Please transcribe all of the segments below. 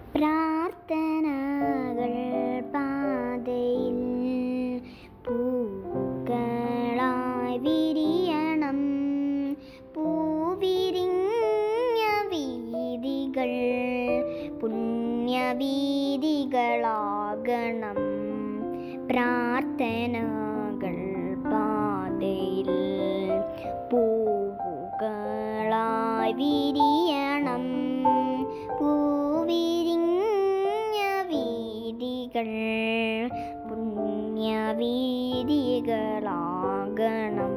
പ്രാർത്ഥനകൾ പാതയിൽ പൂക്കളായി വിരിയണം പൂവിരിഞ്ഞ വീതികൾ പുണ്യവീതികളാകണം പ്രാർത്ഥനകൾ പാതയിൽ പൂവുകളായി വിരിയണം പൂവിരിഞ്ഞ വീതികൾ പുണ്യവീതികളാകണം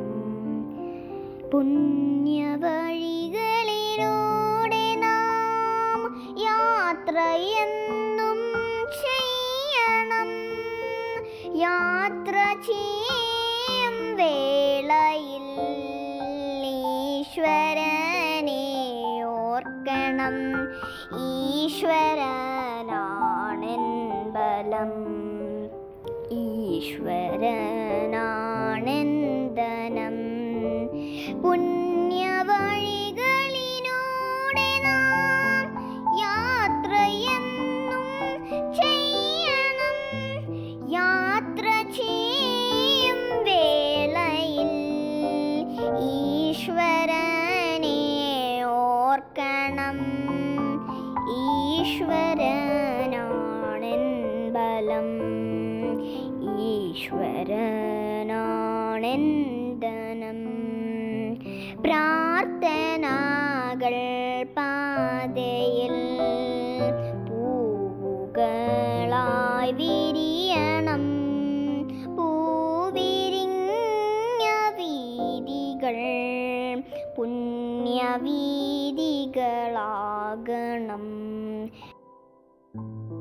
പുണ്യവഴികളിലൂടെ നാം യാത്രയെന്നും ചെയ്യണം യാത്ര ചെയ്യും വേളയിൽ ഈശ്വരനെ ഓർക്കണം ഈശ്വരനാണെൻ ബലം ഈശ്വരനാണെന്തനം പുണ്യവഴികളിലൂടെ നാം യാത്രയെന്നും ചെയ്യണം യാത്ര ചെയ്യും വേളയിൽ ഈശ്വരനെ ഓർക്കണം ഈശ്വരനാണെൻ ബലം ഈശ്വരനാണെന്തനം പ്രാർത്ഥനകൾ പാതയിൽ പൂവുകളായി വിരിയണം പൂവിരിഞ്ഞ വീതികൾ പുണ്യവീതികളാകണം